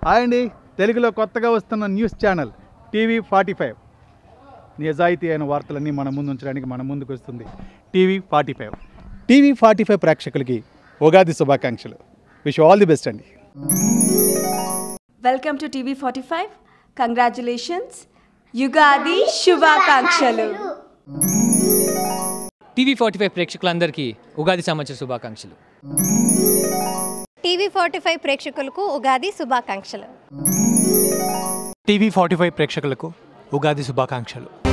hi అండి తెలుగులో కొత్తగా వస్తున్న news channel TV forty five నిజాయితీ అయిన వార్తలన్నీ మన ముందు ఉంచడానికి మన ముందుకు వస్తుంది TV forty five TV forty five ప్రేక్షకులకి ఉగాది శుభాకాంక్షలు విష్ ఆల్ ది బెస్ట్ అండి welcome to TV forty five congratulations Ugadi శుభాకాంక్షలు టీవీ ఫార్టీ ఫైవ్ ప్రేక్షకులందరికీ ఉగాది సంవత్సర శుభాకాంక్షలు టీవీ ఫార్టీ ఫైవ్ ప్రేక్షకులకు ఉగాది శుభాకాంక్షలు టీవీ ఫార్టీ ఫైవ్ ప్రేక్షకులకు ఉగాది శుభాకాంక్షలు